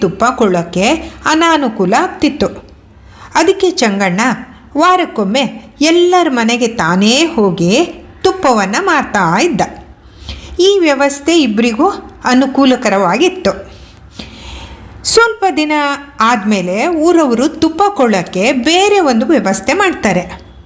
ತುಪ್ಪ ಕೊಳ್ಳೋಕ್ಕೆ ಅನಾನುಕೂಲ ಆಗ್ತಿತ್ತು ಅದಕ್ಕೆ ಚಂಗಣ್ಣ ವಾರಕ್ಕೊಮ್ಮೆ ಎಲ್ಲರ ಮನೆಗೆ ತಾನೇ ಹೋಗಿ ತುಪ್ಪವನ್ನು ಮಾರ್ತಾ ಇದ್ದ ಈ ವ್ಯವಸ್ಥೆ ಇಬ್ಬರಿಗೂ ಅನುಕೂಲಕರವಾಗಿತ್ತು ಸ್ವಲ್ಪ ದಿನ ಆದಮೇಲೆ ಊರವರು ತುಪ್ಪ ಕೊಳ್ಳೋಕ್ಕೆ ಬೇರೆ ಒಂದು ವ್ಯವಸ್ಥೆ ಮಾಡ್ತಾರೆ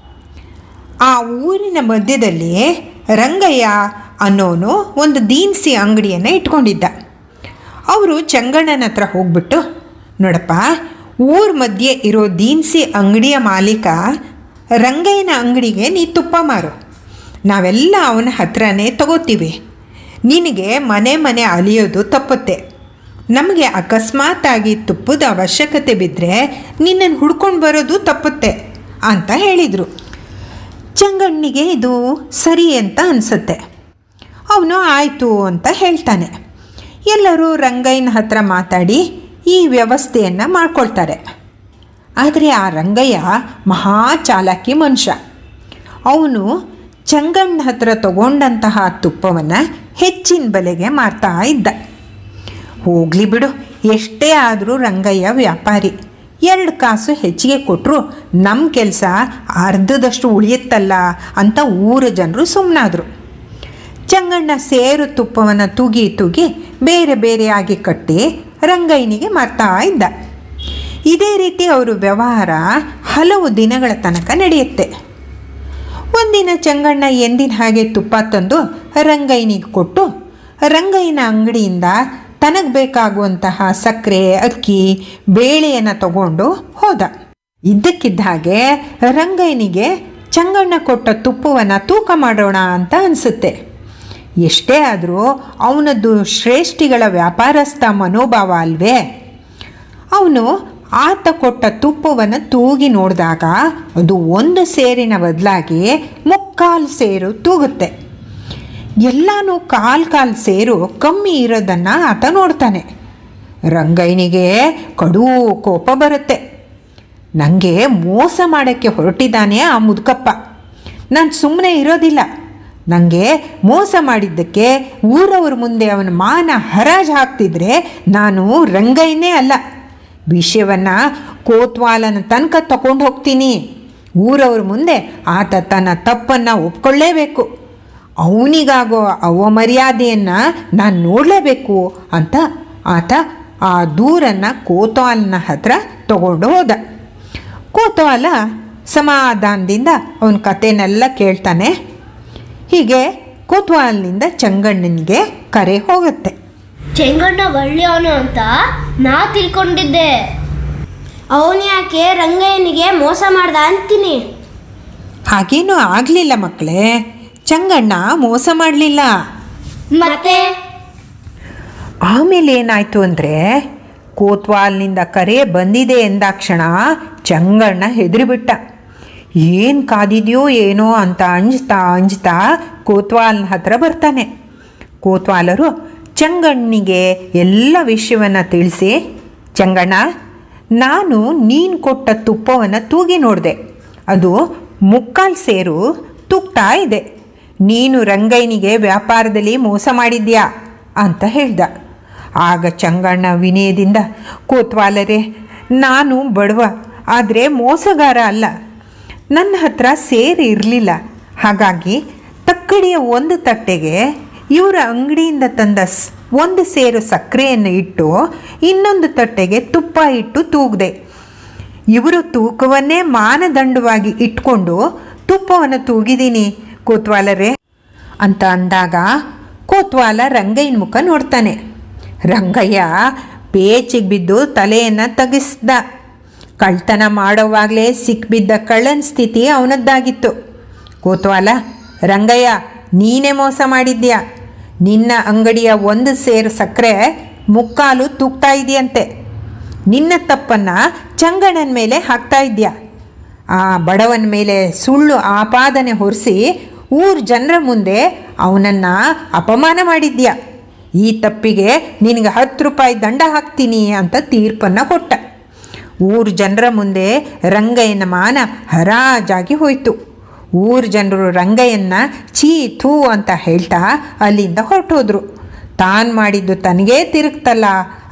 ಆ ಊರಿನ ಮಧ್ಯದಲ್ಲಿ ರಂಗಯ್ಯ ಅನ್ನೋನು ಒಂದು ದೀನ್ಸಿ ಅಂಗಡಿಯನ್ನು ಇಟ್ಕೊಂಡಿದ್ದ ಅವರು ಚಂಗಣ್ಣನ ಹತ್ರ ಹೋಗ್ಬಿಟ್ಟು ನೋಡಪ್ಪ ಊರ ಮಧ್ಯೆ ಇರೋ ದೀನ್ಸಿ ಅಂಗಡಿಯ ಮಾಲೀಕ ರಂಗಯ್ಯನ ಅಂಗಡಿಗೆ ನೀ ತುಪ್ಪ ಮಾರು ನಾವೆಲ್ಲ ಅವನ ಹತ್ರನೇ ತಗೋತೀವಿ ನಿನಗೆ ಮನೆ ಮನೆ ಅಲಿಯೋದು ತಪ್ಪುತ್ತೆ ನಮಗೆ ಅಕಸ್ಮಾತಾಗಿ ತುಪ್ಪದ ಅವಶ್ಯಕತೆ ಬಿದ್ದರೆ ನಿನ್ನನ್ನು ಹುಡ್ಕೊಂಡು ಬರೋದು ತಪ್ಪುತ್ತೆ ಅಂತ ಹೇಳಿದರು ಚಂಗಣ್ಣಿಗೆ ಇದು ಸರಿ ಅಂತ ಅನಿಸುತ್ತೆ ಅವನು ಆಯಿತು ಅಂತ ಹೇಳ್ತಾನೆ ಎಲ್ಲರೂ ರಂಗಯ್ಯನ ಹತ್ರ ಮಾತಾಡಿ ಈ ವ್ಯವಸ್ಥೆಯನ್ನು ಮಾಡ್ಕೊಳ್ತಾರೆ ಆದರೆ ಆ ರಂಗಯ್ಯ ಮಹಾ ಚಾಲಾಕಿ ಮನುಷ್ಯ ಅವನು ಚಂಗಣ್ಣ ಹತ್ರ ತಗೊಂಡಂತಹ ತುಪ್ಪವನ್ನು ಹೆಚ್ಚಿನ ಬೆಲೆಗೆ ಮಾರ್ತಾ ಇದ್ದ ಹೋಗಲಿ ಬಿಡು ಎಷ್ಟೇ ಆದರೂ ರಂಗಯ್ಯ ವ್ಯಾಪಾರಿ ಎರಡು ಕಾಸು ಹೆಚ್ಚಿಗೆ ಕೊಟ್ಟರು ನಮ್ಮ ಕೆಲಸ ಅರ್ಧದಷ್ಟು ಉಳಿಯುತ್ತಲ್ಲ ಅಂತ ಊರ ಜನರು ಸುಮ್ಮನಾದರು ಚಂಗಣ್ಣ ಸೇರು ತುಪ್ಪವನ್ನು ತೂಗಿ ತೂಗಿ ಬೇರೆ ಬೇರೆಯಾಗಿ ಕಟ್ಟಿ ರಂಗಯ್ಯನಿಗೆ ಮಾರ್ತಾ ಇದ್ದ ಇದೇ ರೀತಿ ಅವರು ವ್ಯವಹಾರ ಹಲವು ದಿನಗಳ ತನಕ ನಡೆಯುತ್ತೆ ಒಂದಿನ ಚಂಗಣ್ಣ ಎಂದಿನ ಹಾಗೆ ತುಪ್ಪ ತಂದು ರಂಗಯ್ಯನಿಗೆ ಕೊಟ್ಟು ರಂಗಯ್ಯನ ಅಂಗಡಿಯಿಂದ ತನಗೆ ಬೇಕಾಗುವಂತಹ ಸಕ್ಕರೆ ಅಕ್ಕಿ ಬೇಳೆಯನ್ನು ತಗೊಂಡು ಹೋದ ಇದ್ದಕ್ಕಿದ್ದ ಹಾಗೆ ರಂಗಯ್ಯನಿಗೆ ಚಂಗಣ್ಣ ಕೊಟ್ಟ ತುಪ್ಪವನ್ನು ತೂಕ ಮಾಡೋಣ ಅಂತ ಅನಿಸುತ್ತೆ ಎಷ್ಟೇ ಆದರೂ ಅವನದ್ದು ಶ್ರೇಷ್ಠಿಗಳ ವ್ಯಾಪಾರಸ್ಥ ಮನೋಭಾವ ಅಲ್ವೇ ಅವನು ಆತ ಕೊಟ್ಟ ತುಪ್ಪವನ್ನು ತೂಗಿ ನೋಡಿದಾಗ ಅದು ಒಂದು ಸೇರಿನ ಬದಲಾಗಿ ಮುಕ್ಕಾಲು ಸೇರು ತೂಗುತ್ತೆ ಎಲ್ಲನೂ ಕಾಲು ಕಾಲು ಸೇರು ಕಮ್ಮಿ ಇರೋದನ್ನು ಆತ ನೋಡ್ತಾನೆ ರಂಗಯ್ಯನಿಗೆ ಕಡು ಕೋಪ ಬರುತ್ತೆ ನನಗೆ ಮೋಸ ಮಾಡೋಕ್ಕೆ ಹೊರಟಿದ್ದಾನೆ ಆ ಮುದುಕಪ್ಪ ನಾನು ಸುಮ್ಮನೆ ಇರೋದಿಲ್ಲ ನನಗೆ ಮೋಸ ಮಾಡಿದ್ದಕ್ಕೆ ಊರವ್ರ ಮುಂದೆ ಅವನ ಮಾನ ಹರಾಜು ಹಾಕ್ತಿದ್ರೆ ನಾನು ರಂಗಯ್ಯನೇ ಅಲ್ಲ ವಿಷಯವನ್ನು ಕೋತ್ವಾಲನ ತನಕ ತಗೊಂಡು ಹೋಗ್ತೀನಿ ಊರವ್ರ ಮುಂದೆ ಆತ ತನ್ನ ತಪ್ಪನ್ನು ಒಪ್ಕೊಳ್ಳೇಬೇಕು ಅವನಿಗಾಗೋ ಅವಮರ್ಯಾದೆಯನ್ನು ನಾನು ನೋಡಲೇಬೇಕು ಅಂತ ಆತ ಆ ದೂರನ್ನು ಕೋತ್ವಾಲನ ಹತ್ರ ತಗೊಂಡು ಹೋದ ಕೋತ್ವಾಲ ಸಮಾಧಾನದಿಂದ ಅವನ ಕಥೆನೆಲ್ಲ ಕೇಳ್ತಾನೆ ಹೀಗೆ ಕೋತ್ವಾಲ್ನಿಂದ ಚಂಗಣ್ಣನಿಗೆ ಕರೆ ಹೋಗುತ್ತೆ ಚೆಂಗಣ್ಣ ಒಳ್ಳೆಯವನು ಅಂತ ನಾ ತಿಳ್ಕೊಂಡಿದ್ದೆ ಅವನು ಯಾಕೆ ರಂಗಯ್ಯನಿಗೆ ಮೋಸ ಮಾಡ್ದ ಅಂತೀನಿ ಹಾಗೇನೂ ಆಗಲಿಲ್ಲ ಮಕ್ಕಳೇ ಚಂಗಣ್ಣ ಮೋಸ ಮಾಡಲಿಲ್ಲ ಮತ್ತೆ ಆಮೇಲೆ ಏನಾಯಿತು ಅಂದರೆ ಕೋತ್ವಾಲ್ನಿಂದ ಕರೆ ಬಂದಿದೆ ಎಂದಾಕ್ಷಣ ಚಂಗಣ್ಣ ಹೆದರಿಬಿಟ್ಟ ಏನು ಕಾದಿದೆಯೋ ಏನೋ ಅಂತ ಅಂಜ್ತಾ ಅಂಜ್ತಾ ಕೋತ್ವಾಲ್ನ ಹತ್ರ ಬರ್ತಾನೆ ಕೋತ್ವಾಲರು ಚಂಗಣ್ಣಿಗೆ ಎಲ್ಲ ವಿಷಯವನ್ನು ತಿಳಿಸಿ ಚಂಗಣ್ಣ ನಾನು ನೀನು ಕೊಟ್ಟ ತುಪ್ಪವನ್ನು ತೂಗಿ ನೋಡಿದೆ ಅದು ಮುಕ್ಕಾಲು ಸೇರು ತೂಗ್ತಾ ಇದೆ ನೀನು ರಂಗಯ್ಯನಿಗೆ ವ್ಯಾಪಾರದಲ್ಲಿ ಮೋಸ ಮಾಡಿದ್ಯಾ ಅಂತ ಹೇಳ್ದ ಆಗ ಚಂಗಣ್ಣ ವಿನಯದಿಂದ ಕೋತ್ವಾಲರೇ ನಾನು ಬಡವ ಆದರೆ ಮೋಸಗಾರ ಅಲ್ಲ ನನ್ನ ಹತ್ರ ಸೇರು ಇರಲಿಲ್ಲ ಹಾಗಾಗಿ ತಕ್ಕಡಿಯ ಒಂದು ತಟ್ಟೆಗೆ ಇವರ ಅಂಗಡಿಯಿಂದ ತಂದ ಸ್- ಒಂದು ಸೇರು ಸಕ್ಕರೆಯನ್ನು ಇಟ್ಟು ಇನ್ನೊಂದು ತಟ್ಟೆಗೆ ತುಪ್ಪ ಇಟ್ಟು ತೂಗ್ದೆ ಇವರು ತೂಕವನ್ನೇ ಮಾನದಂಡವಾಗಿ ಇಟ್ಕೊಂಡು ತುಪ್ಪವನ್ನು ತೂಗಿದ್ದೀನಿ ಕೋತ್ವಾಲರೇ ಅಂತ ಅಂದಾಗ ಕೋತ್ವಾಲ ರಂಗಯ್ಯನ ಮುಖ ನೋಡ್ತಾನೆ ರಂಗಯ್ಯ ಪೇಚಿಗೆ ಬಿದ್ದು ತಲೆಯನ್ನು ತಗ್ಗಿಸ್ದ ಕಳ್ತನ ಮಾಡೋವಾಗಲೇ ಸಿಕ್ಬಿದ್ದ ಕಳ್ಳನ ಸ್ಥಿತಿ ಅವನದ್ದಾಗಿತ್ತು ಕೋತ್ವಾಲ ರಂಗಯ್ಯ ನೀನೇ ಮೋಸ ಮಾಡಿದ್ಯಾ ನಿನ್ನ ಅಂಗಡಿಯ ಒಂದು ಸೇರು ಸಕ್ಕರೆ ಮುಕ್ಕಾಲು ತೂಗ್ತಾ ಇದೆಯಂತೆ ನಿನ್ನ ತಪ್ಪನ್ನು ಚಂಗಣ್ಣನ ಮೇಲೆ ಹಾಕ್ತಾ ಇದ್ಯಾ ಆ ಬಡವನ ಮೇಲೆ ಸುಳ್ಳು ಆಪಾದನೆ ಹೊರಿಸಿ ಊರ ಜನರ ಮುಂದೆ ಅವನನ್ನು ಅಪಮಾನ ಮಾಡಿದ್ಯಾ ಈ ತಪ್ಪಿಗೆ ನಿನಗೆ ಹತ್ತು ರೂಪಾಯಿ ದಂಡ ಹಾಕ್ತೀನಿ ಅಂತ ತೀರ್ಪನ್ನು ಕೊಟ್ಟ ಊರ ಜನರ ಮುಂದೆ ರಂಗಯ್ಯನ ಮಾನ ಹರಾಜಾಗಿ ಹೋಯಿತು ಊರ ಜನರು ರಂಗಯ್ಯನ ಛೀ ಥೂ ಅಂತ ಹೇಳ್ತಾ ಅಲ್ಲಿಂದ ಹೊರಟೋದ್ರು ತಾನು ಮಾಡಿದ್ದು ತನಗೇ ತಿರುಗ್ತಲ್ಲ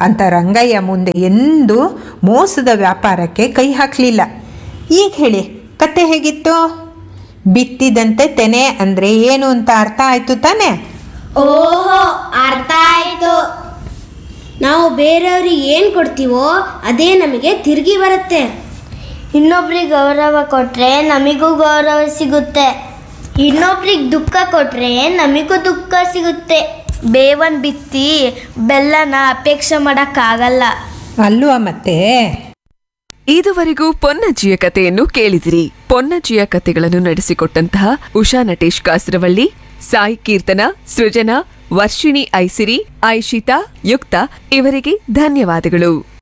ಅಂತ ರಂಗಯ್ಯ ಮುಂದೆ ಎಂದೂ ಮೋಸದ ವ್ಯಾಪಾರಕ್ಕೆ ಕೈ ಹಾಕಲಿಲ್ಲ ಈಗ ಹೇಳಿ ಕತೆ ಹೇಗಿತ್ತು ಬಿತ್ತಿದಂತೆ ತೆನೆ ಅಂದರೆ ಏನು ಅಂತ ಅರ್ಥ ಆಯಿತು ತಾನೇ ಓಹೋ ಅರ್ಥ ಆಯ್ತು ನಾವು ಬೇರೆಯವ್ರಿಗೆ ಏನು ಕೊಡ್ತೀವೋ ಅದೇ ನಮಗೆ ತಿರುಗಿ ಬರುತ್ತೆ ಇನ್ನೊಬ್ರಿಗೆ ಗೌರವ ಕೊಟ್ರೆ ನಮಿಗೂ ಗೌರವ ಸಿಗುತ್ತೆ ಇನ್ನೊಬ್ರಿಗೆ ದುಃಖ ಕೊಟ್ರೆ ನಮಿಗೂ ದುಃಖ ಸಿಗುತ್ತೆ ಬೇವನ್ ಬಿತ್ತಿ ಬೆಲ್ಲನ ಅಪೇಕ್ಷೆ ಮಾಡೋಕ್ಕಾಗಲ್ಲ ಅಲ್ವಾ ಮತ್ತೆ ಇದುವರೆಗೂ ಪೊನ್ನಜ್ಜಿಯ ಕಥೆಯನ್ನು ಕೇಳಿದಿರಿ ಪೊನ್ನಜ್ಜಿಯ ಕಥೆಗಳನ್ನು ನಡೆಸಿಕೊಟ್ಟಂತಹ ಉಷಾ ನಟೇಶ್ ಕಾಸರವಳ್ಳಿ ಸಾಯಿ ಕೀರ್ತನ ಸೃಜನಾ ವರ್ಷಿಣಿ ಐಸಿರಿ ಐಶಿತಾ ಯುಕ್ತ ಇವರಿಗೆ ಧನ್ಯವಾದಗಳು